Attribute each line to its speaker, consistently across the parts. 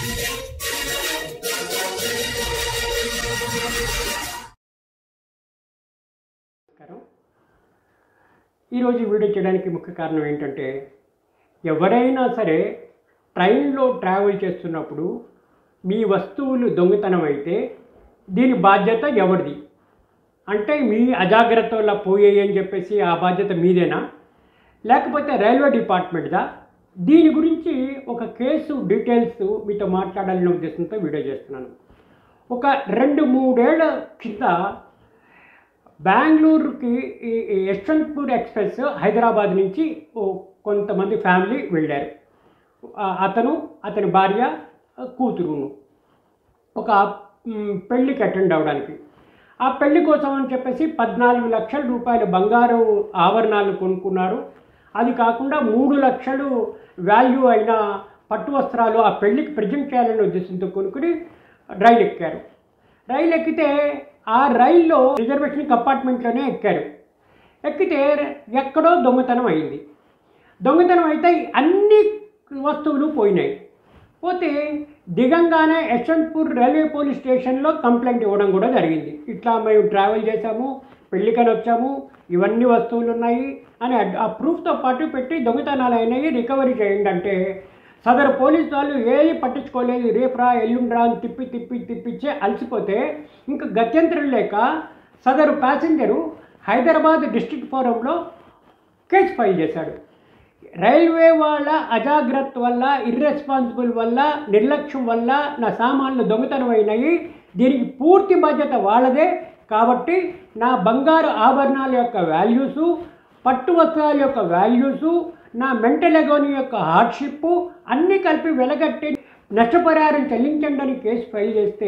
Speaker 1: నమస్కారం ఈరోజు ఈ వీడియో చేయడానికి ముఖ్య కారణం ఏంటంటే ఎవరైనా సరే ట్రైన్లో ట్రావెల్ చేస్తున్నప్పుడు మీ వస్తువులు దొంగతనం అయితే దీని బాధ్యత ఎవరిది అంటే మీ అజాగ్రత్త వల్ల పోయాయి అని చెప్పేసి ఆ బాధ్యత మీదేనా లేకపోతే రైల్వే డిపార్ట్మెంట్దా దీని గురించి ఒక కేసు డీటెయిల్స్ మీతో మాట్లాడాలనే ఉద్దేశంతో వీడియో చేస్తున్నాను ఒక రెండు మూడేళ్ల కింద బెంగళూరుకి ఈ ఈ యశ్వంత్పూర్ ఎక్స్ప్రెస్ హైదరాబాద్ నుంచి ఓ కొంతమంది ఫ్యామిలీ వెళ్ళారు ఆ, అతను అతని భార్య కూతురును ఒక మ్, పెళ్ళికి అటెండ్ అవ్వడానికి ఆ పెళ్లి కోసం అని చెప్పేసి పద్నాలుగు లక్షల రూపాయల బంగారు ఆభరణాలు కొనుక్కున్నారు అది కాకుండా మూడు లక్షలు వాల్యూ అయిన పట్టు వస్త్రాలు ఆ పెళ్లికి ప్రజెంట్ చేయాలనే ఉద్దేశంతో కొనుక్కుని రైలు ఎక్కారు రైలు ఎక్కితే ఆ రైల్లో రిజర్వేషన్ కంపార్ట్మెంట్లోనే ఎక్కారు ఎక్కితే ఎక్కడో దొంగతనం అయింది దొంగతనం అయితే అన్ని వస్తువులు పోయినాయి పోతే దిగంగానే యశ్వంత్పూర్ రైల్వే పోలీస్ స్టేషన్లో కంప్లైంట్ ఇవ్వడం కూడా జరిగింది ఇట్లా మేము ట్రావెల్ చేశాము పెళ్ళికని వచ్చాము ఇవన్నీ వస్తువులు ఉన్నాయి అని అడ్- ఆ ప్రూఫ్తో పాటు పెట్టి దొంగతనాలు అయినాయి రికవరీ చేయండి అంటే సదరు పోలీసు వాళ్ళు ఏది పట్టించుకోలేదు రేపురా ఎల్లుండ్రా అని తిప్పి తిప్పి తిప్పిచ్చే అలసిపోతే ఇంకా గత్యంతరం లేక సదరు ప్యాసింజరు హైదరాబాద్ డిస్ట్రిక్ట్ ఫోరంలో కేసు ఫైల్ చేశాడు రైల్వే వాళ్ళ అజాగ్రత్త వల్ల ఇర్రెస్పాన్సిబుల్ వల్ల నిర్లక్ష్యం వల్ల నా సామాన్లు దొంగతనం అయినాయి దీనికి పూర్తి బాధ్యత వాళ్ళదే కాబట్టి నా బంగారు ఆభరణాల యొక్క వాల్యూసు పట్టు వస్త్రాల యొక్క వాల్యూసు నా మెంటల్ ఎగోని యొక్క హార్డ్షిప్ అన్నీ కలిపి వెలగట్టి నష్టపరిహారం చెల్లించండి అని కేసు ఫైల్ చేస్తే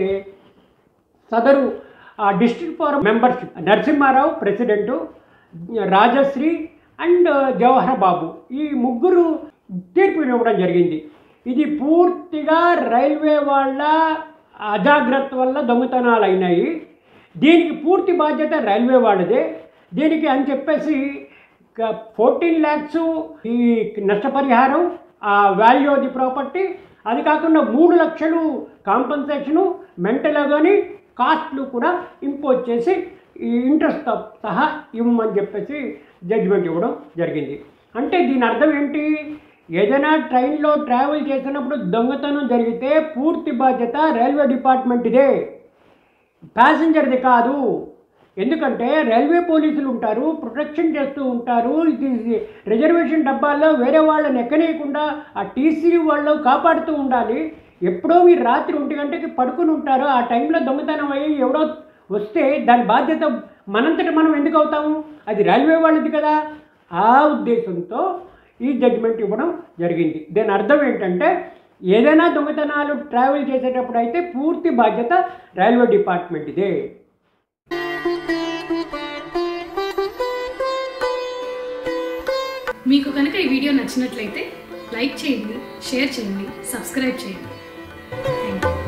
Speaker 1: సదరు ఆ district forum membership Narasimharao president Rajashree and Jawahar Babu ఈ ముగ్గురు తీర్పు ఇవ్వడం జరిగింది ఇది పూర్తిగా రైల్వే వాళ్ళ అజాగ్రత్త వల్ల దొంగతనాలు అయినాయి దీనికి పూర్తి బాధ్యత రైల్వే వాళ్ళదే దీనికి అని చెప్పేసి ఫోర్టీన్ ల్యాక్స్ ఈ నష్టపరిహారం ఆ వాల్యూ ఆఫ్ ది ప్రాపర్టీ అది కాకుండా మూడు లక్షలు కాంపన్సేషను మెంటల్ కానీ కాస్ట్లు కూడా ఇంపోజ్ చేసి ఈ ఇంట్రెస్ట్తో సహా ఇవ్వమని చెప్పేసి జడ్జిమెంట్ ఇవ్వడం జరిగింది అంటే దీని అర్థం ఏంటి ఏదైనా ట్రైన్లో ట్రావెల్ చేసినప్పుడు దొంగతనం జరిగితే పూర్తి బాధ్యత రైల్వే డిపార్ట్మెంట్దే ప్యాసింజర్ది కాదు ఎందుకంటే రైల్వే పోలీసులు ఉంటారు ప్రొటెక్షన్ చేస్తూ ఉంటారు ఇది రిజర్వేషన్ డబ్బాల్లో వేరే వాళ్ళని ఎక్కనీయకుండా ఆ టీసీ వాళ్ళు కాపాడుతూ ఉండాలి ఎప్పుడో మీరు రాత్రి ఒంటి గంటకి పడుకుని ఉంటారు ఆ టైంలో దొంగతనం అయ్యి ఎవడో వస్తే దాని బాధ్యత మనంతట మనం ఎందుకు అవుతాము అది రైల్వే వాళ్ళది కదా ఆ ఉద్దేశంతో ఈ జడ్జిమెంట్ ఇవ్వడం జరిగింది దీని అర్థం ఏంటంటే ఏదైనా దొంగతనాలు ట్రావెల్ చేసేటప్పుడు అయితే పూర్తి బాధ్యత రైల్వే డిపార్ట్మెంట్దే
Speaker 2: మీకు కనుక ఈ వీడియో నచ్చినట్లయితే లైక్ చేయండి షేర్ చేయండి సబ్స్క్రైబ్ చేయండి థ్యాంక్ యూ